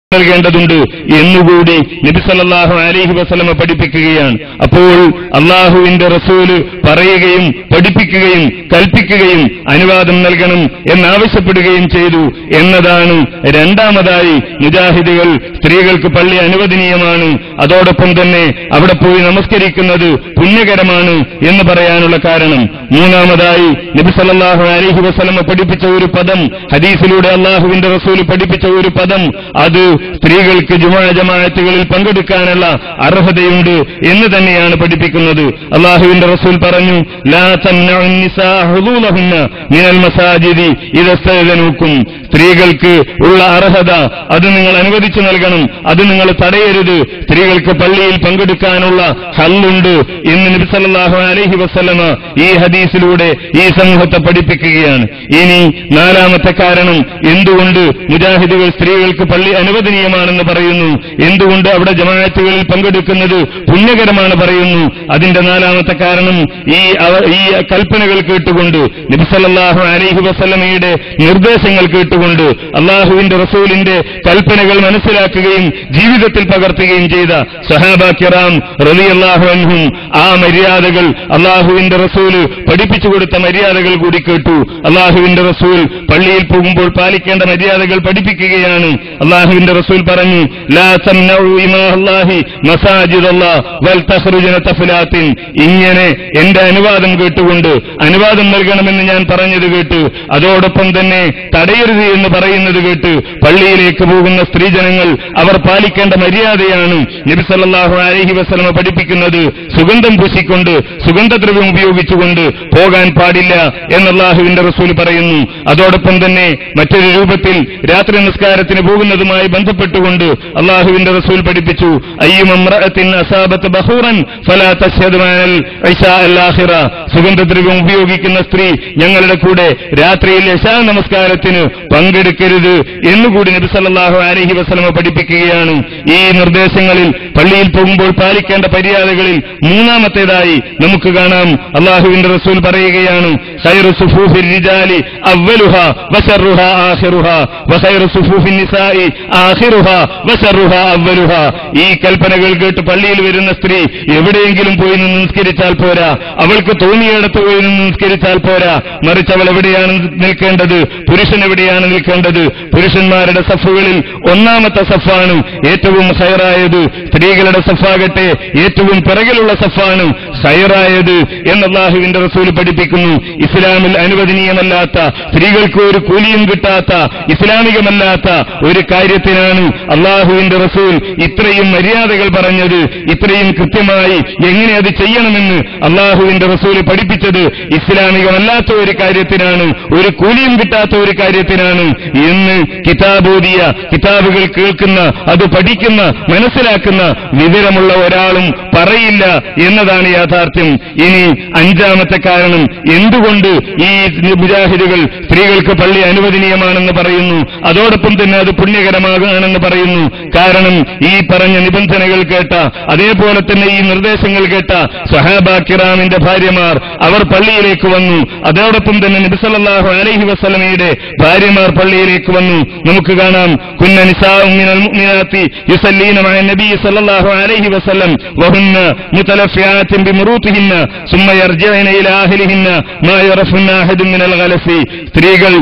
നൽകേണ്ടതുണ്ട് എന്നുകൂടി നബി സല്ലല്ലാഹു അലൈഹി വസല്ലമ പഠിപ്പിക്കുകയാണ് അപ്പോൾ അള്ളാഹുവിന്റെ റസൂല് പറയുകയും പഠിപ്പിക്കുകയും കൽപ്പിക്കുകയും അനുവാദം നൽകണം എന്നാവശ്യപ്പെടുകയും ചെയ്തു എന്നതാണ് രണ്ടാമതായി മുജാഹിദുകൾ സ്ത്രീകൾക്ക് പള്ളി അനുവദനീയമാണ് അതോടൊപ്പം തന്നെ അവിടെ പോയി നമസ്കരിക്കുന്നത് പുണ്യകരമാണ് എന്ന് പറയാനുള്ള കാരണം മൂന്നാമതായി നബി സല്ലല്ലാഹു അലൈഹി വസല്ലമ പഠിപ്പിച്ച ഒരു പദം ഹദീസിലൂടെ അള്ളാഹുവിന്റെ റസൂല് പഠിപ്പിച്ച ഒരു പദം അത് സ്ത്രീകൾക്ക് ജുമാ ജമാഅത്തുകളിൽ പങ്കെടുക്കാനുള്ള അർഹതയുണ്ട് എന്ന് തന്നെയാണ് പഠിപ്പിക്കുന്നത് അള്ളാഹുവിന്റെ റസൂൽ പറഞ്ഞു ലാ തംനഉ النساء حضورهن من المساجد إذا استأذنوكم സ്ത്രീകൾക്ക് ഉള്ള അർഹത അത് നിങ്ങൾ അനുവദിച്ചു നൽകണം അത് നിങ്ങൾ തടയരുത് സ്ത്രീകൾക്ക് പള്ളിയിൽ പങ്കെടുക്കാനുള്ള ഹല്ലുണ്ട് എന്ന് നബി സല്ലല്ലാഹു അലൈഹി വസല്ലമ ഈ ഹദീസിലൂടെ ഈ സമൂഹത്തെ പഠിപ്പിക്കുകയാണ് ഇനി നാലാമത്തെ കാരണം എന്തുകൊണ്ട് മുജാഹിദുകൾ സ്ത്രീകൾക്ക് പള്ളി അനുവദനീയമാണെന്ന് പറയുന്നു എന്തുകൊണ്ട് അവിടെ ജമാഅത്തുകളിൽ പങ്കെടുക്കുന്നത് പുണ്യകരമാണ് പറയുന്നു അതിന്റെ നാലാമത്തെ കാരണം ഈ അവ- ഈ കൽപ്പനകൾ കേട്ടുകൊണ്ട് നബി സല്ലല്ലാഹു അലൈഹി വസല്ലമയുടെ നിർദ്ദേശങ്ങൾ കേട്ടുകൊണ്ട് അള്ളാഹുവിന്റെ റസൂലിന്റെ കൽപ്പനകൾ മനസ്സിലാക്കുകയും ജീവിതത്തിൽ പകർത്തുകയും ചെയ്ത സഹാബ കിറാം റളിയല്ലാഹു അൻഹും ആ മര്യാദകൾ അള്ളാഹുവിന്റെ റസൂല് പഠിപ്പിച്ചു കൊടുത്ത മര്യാദകൾ കൂടി കേട്ടു അള്ളാഹുവിന്റെ റസൂൽ പള്ളിയിൽ പോകുമ്പോൾ പാലിക്കേണ്ട മര്യാദകൾ പഠിപ്പിക്കുകയാണ് അള്ളാഹുവിന്റെ റസൂൽ പറഞ്ഞു ലാ തംനഉ ഇമാഅല്ലാഹി മസാജിദല്ലാഹ് വൽ തഖ്റുജന തഫലാത്തിൻ ഇങ്ങനെ എന്റെ അനുവാദം കേട്ടുകൊണ്ട് അനുവാദം നൽകണമെന്ന് ഞാൻ പറഞ്ഞത് കേട്ട് അതോടൊപ്പം തന്നെ തടയരുത് എന്ന് പറയുന്നത് കേട്ട് പള്ളിയിലേക്ക് പോകുന്ന സ്ത്രീജനങ്ങൾ അവർ പാലിക്കേണ്ട മര്യാദയാണ് നബി സല്ലല്ലാഹു അലൈഹി വസല്ലമ പഠിപ്പിക്കുന്നത് സുഗന്ധം പൂശിക്കൊണ്ട് സുഗന്ധദ്രവ്യം ഉപയോഗിച്ചുകൊണ്ട് പോകാൻ പാടില്ല എന്നല്ലാഹുവിന്റെ റസൂൽ പറയുന്നു അതോടൊപ്പം തന്നെ മറ്റൊരു രൂപത്തിൽ രാത്രി നിസ്കാരത്തിന് പോകുന്നതുമായി ബന്ധപ്പെട്ടുകൊണ്ട് അള്ളാഹുവിന്റെ റസൂൽ പഠിപ്പിച്ചു അയ്യുമമ്രഅത്തിൻ അസാബത്ത് ബഹൂറൻ ഫലാ തശ്ഹദ് മാനൽ ഇശാ അൽ ആഖിറ സുഗന്ധദ്രവ്യം ഉപയോഗിക്കുന്ന സ്ത്രീ ഞങ്ങളുടെ കൂടെ രാത്രിയിൽ യശാ നമസ്കാരത്തിന് പങ്കെടുക്കരുത് എന്നുകൂടി നബി സല്ലല്ലാഹു അലൈഹി വസല്ലമ പഠിപ്പിക്കുകയാണ് ഈ നിർദ്ദേശങ്ങളിൽ പള്ളിയിൽ പോകുമ്പോൾ പാലിക്കേണ്ട മര്യാദകളിൽ മൂന്നാമത്തേതായി നമുക്ക് കാണാം അള്ളാഹുവിന്റെ റസൂൽ പറയുകയാണ് ഖൈറു സുഫൂഫിർ റിജാലി അവ്വലുഹ വശറുഹ ആഖിറുഹ വഖൈറു സുഫൂഫിൻ നിസാഇ ആഖിറുഹ വശറുഹ അവ്വലുഹ ഈ കൽപ്പനകൾ കേട്ട് പള്ളിയിൽ വരുന്ന സ്ത്രീ എവിടെയെങ്കിലും പോയി നിന്ന് നിസ്കരിച്ചാൽ പോരാ അവൾക്ക് തോന്നിയിടത്ത് പോയി നിന്ന് നിസ്കരിച്ചാൽ പോരാ മറിച്ച് അവൾ എവിടെയാണ് നിൽക്കേണ്ടത് പുരുഷൻ എവിടെയാണ് നിൽക്കേണ്ടത് പുരുഷന്മാരുടെ സഫുകളിൽ ഒന്നാമത്തെ സഫാണ് ഏറ്റവും ഹൈറായത് സ്ത്രീകളുടെ സഫാകട്ടെ ഏറ്റവും പിറകിലുള്ള സഫാണ് ഹൈറായത് എന്ന് അള്ളാഹുവിന്റെ റസൂൽ പഠിപ്പിക്കുന്നു ഇസ്ലാമിൽ അനുവദനീയമല്ലാത്ത സ്ത്രീകൾക്ക് ഒരു കൂലിയും കിട്ടാത്ത ഇസ്ലാമികമല്ലാത്ത ഒരു കാര്യത്തിനാണ് അള്ളാഹുവിന്റെ റസൂൽ ഇത്രയും മര്യാദകൾ പറഞ്ഞത് ഇത്രയും കൃത്യമായി എങ്ങനെ അത് ചെയ്യണമെന്ന് അള്ളാഹുവിന്റെ റസൂല് പഠിപ്പിച്ചത് ഇസ്ലാമികമല്ലാത്ത ഒരു കാര്യത്തിനാണ് ഒരു കൂലിയും കിട്ടാത്ത ഒരു കാര്യത്തിനാണ് എന്ന് കിതാബോദിയ കിതാബുകൾ കേൾക്കുന്ന അത് പഠിക്കുന്ന മനസ്സിലാക്കുന്ന വിവരമുള്ള ഒരാളും പറയില്ല എന്നതാണ് യാഥാർത്ഥ്യം ഇനി അഞ്ചാമത്തെ കാരണം എന്തുകൊണ്ട് ഈ മുജാഹിദുകൾ സ്ത്രീകൾക്ക് പള്ളി അനുവദനീയമാണെന്ന് പറയുന്നു അതോടൊപ്പം തന്നെ അത് പുണ്യകരമാകാണെന്ന് പറയുന്നു കാരണം ഈ പറഞ്ഞ നിബന്ധനകൾ കേട്ട അതേപോലെ തന്നെ ഈ നിർദ്ദേശങ്ങൾ കേട്ട സഹാബ കിറാമിന്റെ ഭാര്യമാർ അവർ പള്ളിയിലേക്ക് വന്നു അതോടൊപ്പം തന്നെ നബിസല്ലാഹു അലൈഹി വസ്ലമയുടെ ഭാര്യമാർ പള്ളിയിലേക്ക് വന്നു നമുക്ക് കാണാം കുന്ന നിസാഉം മിനൽ മുഅ്മിനാത്തി യുസല്ലീന മഅ നബി സല്ലല്ലാഹു അലൈഹി വസല്ലം വഹുന്ന മുതലഫിയാത്തിൻ ബിമുറൂത്തിഹിന്ന സുമ്മ യർജിഅന ഇലാ അഹ്ലിഹിന്ന മാ യറഫുന്ന അഹദുൻ മിനൽ ഗലസി സ്ത്രീകൾ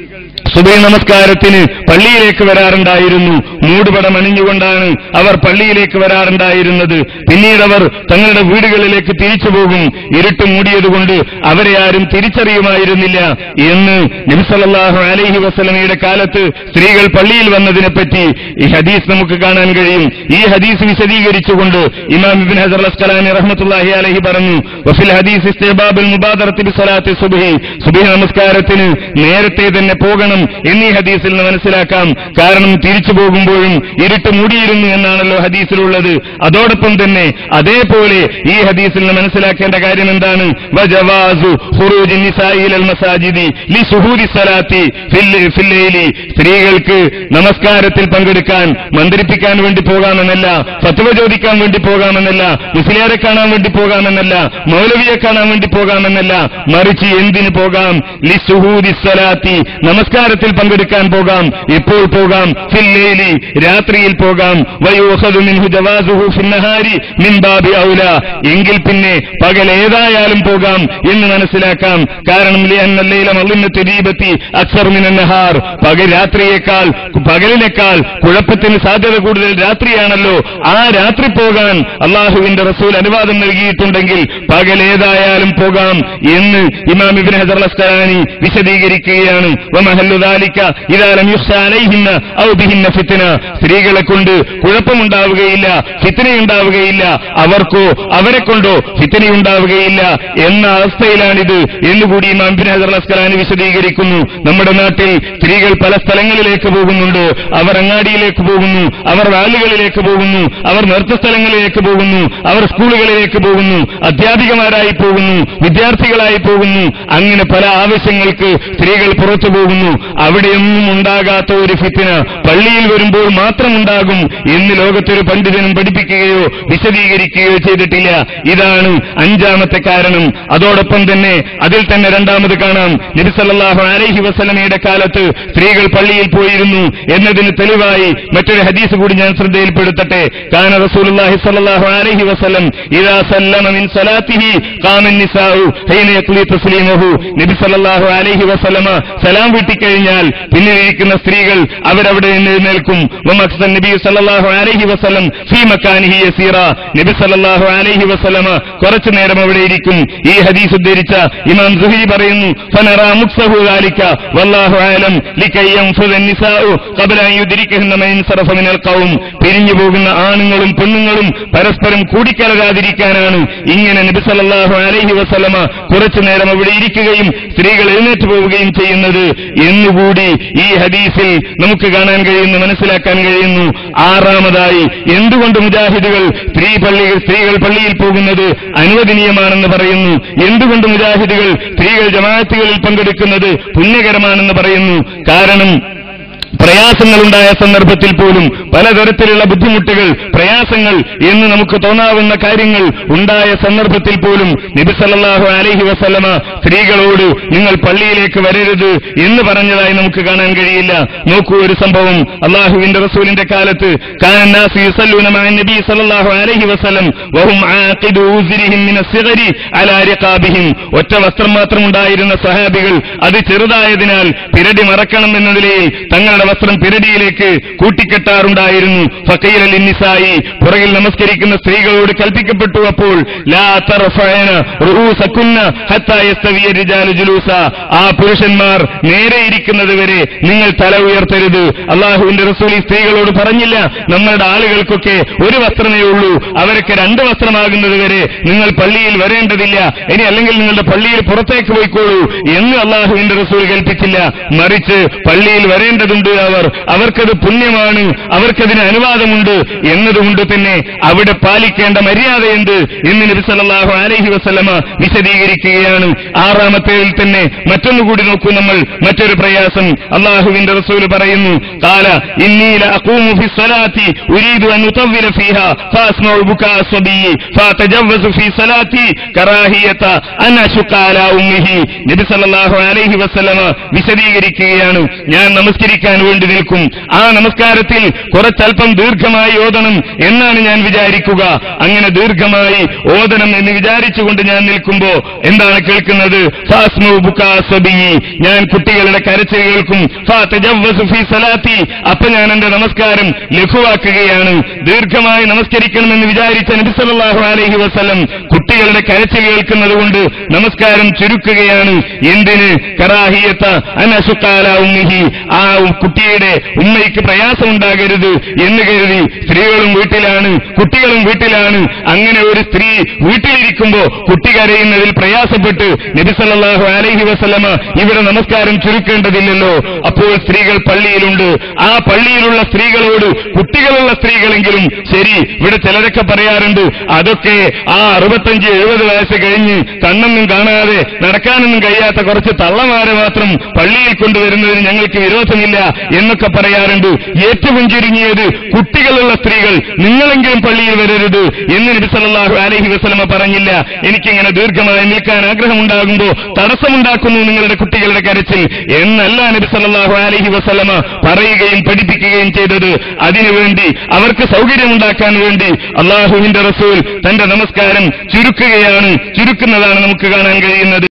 സുബൈ നമസ്കാരത്തിന് പള്ളിയിലേക്ക് വരാറുണ്ടായിരുന്നു മൂടുപടം അണിഞ്ഞുകൊണ്ടാണ് അവർ പള്ളിയിലേക്ക് വരാറുണ്ടായിരുന്നത് പിന്നീട് അവർ തങ്ങളുടെ വീടുകളിലേക്ക് തിരിച്ചു പോകും ഇരുട്ട് മൂടിയതുകൊണ്ട് അവരെ ആരും തിരിച്ചറിയുമായിരുന്നില്ല എന്ന് നബിസല്ലാഹു അലൈഹി വസലമയുടെ കാലത്ത് സ്ത്രീകൾ പള്ളിയിൽ വന്നതിനെപ്പറ്റി ഈ ഹദീസ് നമുക്ക് കാണാൻ കഴിയും ഈ ഹദീസ് വിശദീകരിച്ചുകൊണ്ട് ഇമാം ഇബിൻ ഹസർ അസ്കലാനി റഹ്മത്തുല്ലാഹി അലഹി പറഞ്ഞു വഫിൽ ഹദീസ് ഇസ്തിഹ്ബാബുൽ മുബാദറത്തി ബിസ്സലാത്തി സുബ്ഹി സുബ്ഹി നമസ്കാരത്തിന് നേരത്തെ തന്നെ പോകണം എന്നീ ഹദീസിൽ നിന്ന് മനസ്സിലാക്കാം കാരണം തിരിച്ചു പോകുമ്പോഴും ഇരുട്ട് മൂടിയിരുന്നു എന്നാണല്ലോ ഹദീസിലുള്ളത് അതോടൊപ്പം തന്നെ അതേപോലെ ഈ ഹദീസിൽ നിന്ന് മനസ്സിലാക്കേണ്ട കാര്യം എന്താണ് വജവാസു ഖുറൂജി നിസാഇ ഇലൽ മസാജിദി ലിസുഹൂദി സ്വലാത്തി ഫിൽ- ഫിൽ ലൈലി. സ്ത്രീകൾക്ക് നമസ്കാരത്തിൽ പങ്കെടുക്കാൻ മന്ത്രിപ്പിക്കാൻ വേണ്ടി പോകാമെന്നല്ല ഫത്വ ചോദിക്കാൻ വേണ്ടി പോകാമെന്നല്ല മുസ്ലിയാരെ കാണാൻ വേണ്ടി പോകാമെന്നല്ല മൗലവിയെ കാണാൻ വേണ്ടി പോകാമെന്നല്ല മറിച്ച് എന്തിന് പോകാം ലിസുഹൂദി സ്വലാത്തി നമസ്കാരത്തിൽ പങ്കെടുക്കാൻ പോകാം എപ്പോൾ പോകാം ഫില്ലേലി രാത്രി രാത്രിയിൽ പോകാം വയൂഖദു മിൻഹു ജവാസുഹു ഫിന്നഹാരി മിൻ ബാബി ഔല എങ്കിൽ പിന്നെ പകൽ ഏതായാലും പോകാം എന്ന് മനസ്സിലാക്കാം കാരണം ലിഅന്ന ലൈല മളിന്നത്തു ദീപത്തി അക്സർ മിനൻ നഹാർ പകൽ രാത്രിയേക്കാൾ പകലിനേക്കാൾ കുഴപ്പത്തിന് സാധ്യത കൂടുതൽ രാത്രിയാണല്ലോ ആ രാത്രി പോകാൻ അള്ളാഹുവിന്റെ റസൂൽ അനുവാദം നൽകിയിട്ടുണ്ടെങ്കിൽ പകൽ ഏതായാലും പോകാം എന്ന് ഇമാം ഇബ്ൻ ഹജർ അസ്കലാനി വിശദീകരിക്കുകയാണ് വമഹല്ലു ദാലിക ഇദാ ലം യുഖ്ശ അലൈഹിന്ന ഔ ബിഹിന്ന ഫിത്ന സ്ത്രീകളെ കൊണ്ട് കുഴപ്പമുണ്ടാവുകയില്ല ഫിത്നയുണ്ടാവുകയില്ല അവർക്കോ അവരെ കൊണ്ടോ ഫിത്നയുണ്ടാവുകയില്ല എന്ന അവസ്ഥയിലാണിത് എന്നുകൂടി ഇമാം ഇബ്ൻ ഹജർ അസ്കലാനി വിശദീകരിക്കുന്നു നമ്മുടെ നാട്ടിൽ സ്ത്രീകൾ പല സ്ഥലങ്ങളിലേക്ക് പോകുന്നുണ്ട് അവർ അങ്ങാടിയിലേക്ക് പോകുന്നു അവർ റാലികളിലേക്ക് പോകുന്നു അവർ നൃത്തസ്ഥലങ്ങളിലേക്ക് പോകുന്നു അവർ സ്കൂളുകളിലേക്ക് പോകുന്നു അധ്യാപികമാരായി പോകുന്നു വിദ്യാർത്ഥികളായി പോകുന്നു അങ്ങനെ പല ആവശ്യങ്ങൾക്ക് സ്ത്രീകൾ പുറത്തു പോകുന്നു അവിടെയൊന്നും ഉണ്ടാകാത്ത ഒരു ഫിത്തിന പള്ളിയിൽ വരുമ്പോൾ മാത്രമുണ്ടാകും എന്ന് ലോകത്തൊരു പണ്ഡിതനും പഠിപ്പിക്കുകയോ വിശദീകരിക്കുകയോ ചെയ്തിട്ടില്ല ഇതാണ് അഞ്ചാമത്തെ കാരണം അതോടൊപ്പം തന്നെ അതിൽ തന്നെ രണ്ടാമത് കാണാം നബിസല്ലാഹു അലൈഹി വസലമയുടെ കാലത്ത് സ്ത്രീകൾ പള്ളിയിൽ പോയിരുന്നു എന്നതിന് തെളിവായി മറ്റൊരു ഹദീസ് കൂടി ഞാൻ ശ്രദ്ധയിൽപ്പെടുത്തട്ടെ കാന റസൂലുള്ളാഹി സ്വല്ലല്ലാഹു അലൈഹി വസല്ലം ഇദാ സല്ലമ മിൻ സലാത്തിഹി ഖാമൻ നിസാഉ ഹൈന യഖ്ലി തസ്ലീമഹു നബി സല്ലല്ലാഹു അലൈഹി വസല്ലമ സലാം വീട്ടിക്കഴിഞ്ഞാൽ പിന്നെ ഇരിക്കുന്ന സ്ത്രീകൾ അവരവിടെ നിന്ന് എഴുന്നേൽക്കും വമക്സൻ നബി സല്ലല്ലാഹു അലൈഹി വസല്ലം ഫീ മക്കാനിഹി യസീറ നബി സല്ലല്ലാഹു അലൈഹി വസല്ലമ കുറച്ചു നേരം അവിടെ ഇരിക്കും ഈ ഹദീസ് ഉദ്ധരിച്ച ഇമാം സുഹരി പറയുന്നു ഫനറാ മുക്സഹു ذلك والله അഅലം لكي ينفذ النساء قبل ان يدركهن من انصرف من القوم പിരിഞ്ഞു പോകുന്ന ആണുങ്ങളും പെണ്ണുങ്ങളും പരസ്പരം കൂടിക്കലരാതിരിക്കാനാണ് ഇങ്ങനെ നബി സല്ലല്ലാഹു അലൈഹി വസല്ലമ കുറച്ചു നേരം അവിടെ ഇരിക്കുകയും സ്ത്രീകൾ എഴുന്നേറ്റ് പോവുകയും ചെയ്യുന്നത് എന്നുകൂടി ഈ ഹദീസിൽ നമുക്ക് കാണാൻ കഴിയുന്നു മനസ്സിലാക്കാൻ കഴിയുന്നു ആറാമതായി എന്തുകൊണ്ട് മുജാഹിദുകൾ സ്ത്രീ പള്ളി സ്ത്രീകൾ പള്ളിയിൽ പോകുന്നത് അനുവദനീയമാണെന്ന് പറയുന്നു എന്തുകൊണ്ട് മുജാഹിദുകൾ സ്ത്രീകൾ ജമാഅത്തുകളിൽ പങ്കെടുക്കുന്നത് പുണ്യകരമാണെന്ന് പറയുന്നു കാരണം പ്രയാസങ്ങളുണ്ടായ സന്ദർഭത്തിൽ പോലും പലതരത്തിലുള്ള ബുദ്ധിമുട്ടുകൾ പ്രയാസങ്ങൾ എന്ന് നമുക്ക് തോന്നാവുന്ന കാര്യങ്ങൾ ഉണ്ടായ സന്ദർഭത്തിൽ പോലും നബി സല്ലല്ലാഹു അലൈഹി വസല്ലമ സ്ത്രീകളോട് നിങ്ങൾ പള്ളിയിലേക്ക് വരരുത് എന്ന് പറഞ്ഞതായി നമുക്ക് കാണാൻ കഴിയില്ല നോക്കൂ ഒരു സംഭവം അള്ളാഹുവിന്റെ റസൂലിന്റെ കാലത്ത് കാന الناس يصلون مع النبي صلى الله عليه وسلم وهم عاقد وزرهم من الصغر على رقابهم ഒറ്റ വസ്ത്രം മാത്രം ഉണ്ടായിരുന്ന സഹാബികൾ അത് ചെറുതായതിനാൽ പിരടി മറക്കണം എന്ന നിലയിൽ തങ്ങളുടെ വസ്ത്രം പിരടിയിലേക്ക് കൂട്ടിക്കെട്ടാറുണ്ടായിരുന്നു ഫക്കീൽ അൽ നിസായി പുറകിൽ നമസ്കരിക്കുന്ന സ്ത്രീകളോട് കൽപ്പിക്കപ്പെട്ടു അപ്പോൾ ലാ തർഫഅന റൂസകുന്ന ഹത്താ യസ്തവിയ റിജാലു ജുലൂസ ആ പുരുഷന്മാർ നേരെ ഇരിക്കുന്നത് വരെ നിങ്ങൾ തല ഉയർത്തരുത് അള്ളാഹുവിന്റെ റസൂൽ ഈ സ്ത്രീകളോട് പറഞ്ഞില്ല നമ്മളുടെ ആളുകൾക്കൊക്കെ ഒരു വസ്ത്രമേ ഉള്ളൂ അവരൊക്കെ രണ്ട് വസ്ത്രമാകുന്നത് വരെ നിങ്ങൾ പള്ളിയിൽ വരേണ്ടതില്ല ഇനി അല്ലെങ്കിൽ നിങ്ങളുടെ പള്ളിയിൽ പുറത്തേക്ക് പോയിക്കോളൂ എന്ന് അള്ളാഹുവിന്റെ റസൂൽ കൽപ്പിച്ചില്ല മറിച്ച് പള്ളിയിൽ വരേണ്ടതുണ്ട് അവർ അവർക്കത് പുണ്യമാണ് അവർക്കതിന് അനുവാദമുണ്ട് എന്നതുകൊണ്ട് തന്നെ അവിടെ പാലിക്കേണ്ട മര്യാദ എന്ത് എന്ന് നബി സല്ലല്ലാഹു അലൈഹി വസല്ലമ വിശദീകരിക്കുകയാണ് ആറാമത്തേതിൽ തന്നെ മറ്റൊന്നുകൂടി നോക്കൂ നമ്മൾ മറ്റൊരു പ്രയാസം അള്ളാഹുവിന്റെ റസൂൽ പറയുന്നു കാല ഇന്നീല അഖൂമു ഫി സ്വലാത്തി ഉരീദു അൻ ഉതവ്വില ഫീഹാ ഫാസ്മഉ ബുകാ സ്വബി ഫതജവ്വസു ഫി സ്വലാത്തി കറാഹിയത അൻ അശുക അലാ ഉമ്മിഹി നബി സല്ലല്ലാഹു അലൈഹി വസല്ലമ വിശദീകരിക്കുകയാണ് ഞാൻ നമസ്കരിക്കാൻ വേണ്ടി നിൽക്കും ആ നമസ്കാരത്തിൽ കുറച്ചൽപ്പം ദീർഘമായി ഓതണം എന്നാണ് ഞാൻ വിചാരിക്കുക അങ്ങനെ ദീർഘമായി ഓതണം എന്ന് വിചാരിച്ചുകൊണ്ട് ഞാൻ നിൽക്കുമ്പോ എന്താണ് കേൾക്കുന്നത് ഫാസ്മു ബുകാ സ്വബിയി ഞാൻ കുട്ടികളുടെ കരച്ചിൽ കേൾക്കും ഫതജവ്വസു ഫീ സലാത്തി അപ്പൊ ഞാൻ എന്റെ നമസ്കാരം ലഘുവാക്കുകയാണ് ദീർഘമായി നമസ്കരിക്കണമെന്ന് വിചാരിച്ച നബി സല്ലല്ലാഹു അലൈഹി വസല്ലം കുട്ടികളുടെ കരച്ചിൽ കേൾക്കുന്നത് കൊണ്ട് നമസ്കാരം ചുരുക്കുകയാണ് എന്തിന് കറാഹിയത്ത അനസുക്കാല ഉമ്മിഹി ആ കുട്ടിയുടെ ഉമ്മയ്ക്ക് പ്രയാസമുണ്ടാകരുത് എന്ന് കരുതി സ്ത്രീകളും വീട്ടിലാണ് കുട്ടികളും വീട്ടിലാണ് അങ്ങനെ ഒരു സ്ത്രീ വീട്ടിലിരിക്കുമ്പോ കുട്ടി കരയുന്നതിൽ പ്രയാസപ്പെട്ട് നബി സല്ലല്ലാഹു അലൈഹി വസല്ലമ ഇവിടെ നമസ്കാരം ചുരുക്കേണ്ടതില്ലല്ലോ അപ്പോൾ സ്ത്രീകൾ പള്ളിയിലുണ്ട് ആ പള്ളിയിലുള്ള സ്ത്രീകളോട് കുട്ടികളുള്ള സ്ത്രീകളെങ്കിലും ശരി ഇവിടെ ചിലരൊക്കെ പറയാറുണ്ട് അതൊക്കെ ആ അറുപത്തഞ്ച് എഴുപത് വയസ്സ് കഴിഞ്ഞ് കണ്ണൊന്നും കാണാതെ നടക്കാനൊന്നും കഴിയാത്ത കുറച്ച് തള്ളമാരെ മാത്രം പള്ളിയിൽ കൊണ്ടുവരുന്നതിന് ഞങ്ങൾക്ക് വിരോധമില്ല എന്നൊക്കെ പറയാറുണ്ട് ഏറ്റവും ചുരുങ്ങിയത് കുട്ടികളുള്ള സ്ത്രീകൾ നിങ്ങളെങ്കിലും പള്ളിയിൽ വരരുത് എന്ന് നബി സല്ലല്ലാഹു അലൈഹി വസല്ലമ പറഞ്ഞില്ല എനിക്കിങ്ങനെ ദീർഘമായി നിൽക്കാൻ ആഗ്രഹമുണ്ടാകുമ്പോൾ തടസ്സമുണ്ടാക്കുന്നു നിങ്ങളുടെ കുട്ടികളുടെ കരച്ചിൽ എന്നല്ല നബി സല്ലല്ലാഹു അലൈഹി വസല്ലമ പറയുകയും പഠിപ്പിക്കുകയും ചെയ്തത് അതിനുവേണ്ടി അവർക്ക് സൗകര്യമുണ്ടാക്കാൻ വേണ്ടി അള്ളാഹുവിന്റെ റസൂൽ തന്റെ നമസ്കാരം ചുരുക്കുകയാണ് ചുരുക്കുന്നതാണ് നമുക്ക് കാണാൻ കഴിയുന്നത്